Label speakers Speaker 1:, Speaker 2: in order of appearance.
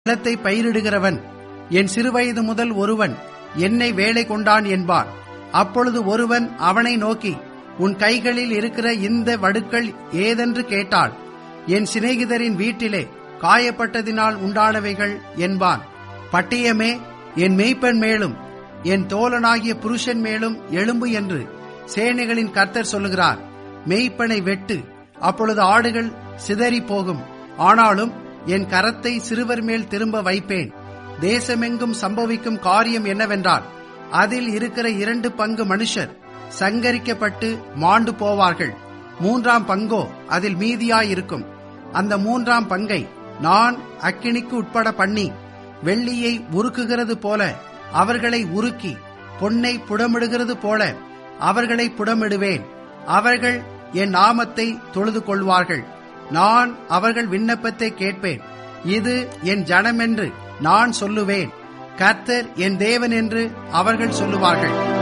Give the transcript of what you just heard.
Speaker 1: நிலத்தை பயிரிடுகிறவன் என் சிறுவயது முதல் ஒருவன் என்னை வேலை கொண்டான் என்பான் அப்பொழுது ஒருவன் அவனை நோக்கி உன் கைகளில் இருக்கிற இந்த வடுக்கள் ஏதென்று கேட்டால் என் சிநேகிதரின் வீட்டிலே காயப்பட்டதினால் உண்டானவைகள் என்பான் பட்டயமே என் மெய்ப்பெண் மேலும் என் தோழனாகிய புருஷன் மேலும் எழும்பு என்று சேனைகளின் கர்த்தர் சொல்லுகிறார் மெய்ப்பனை வெட்டு அப்பொழுது ஆடுகள் சிதறி போகும் ஆனாலும் என் கரத்தை சிறுவர் மேல் திரும்ப வைப்பேன் தேசமெங்கும் சம்பவிக்கும் காரியம் என்னவென்றால் அதில் இருக்கிற இரண்டு பங்கு மனுஷர் சங்கரிக்கப்பட்டு மாண்டு போவார்கள் மூன்றாம் பங்கோ அதில் மீதியாயிருக்கும் அந்த மூன்றாம் பங்கை நான் அக்கினிக்கு உட்பட பண்ணி வெள்ளியை உருக்குகிறது போல அவர்களை உருக்கி பொன்னை புடமிடுகிறது போல அவர்களை புடமிடுவேன் அவர்கள் என் நாமத்தை தொழுது கொள்வார்கள் நான் அவர்கள் விண்ணப்பத்தை கேட்பேன் இது என் ஜனமென்று நான் சொல்லுவேன் கர்த்தர் என் தேவன் என்று அவர்கள் சொல்லுவார்கள்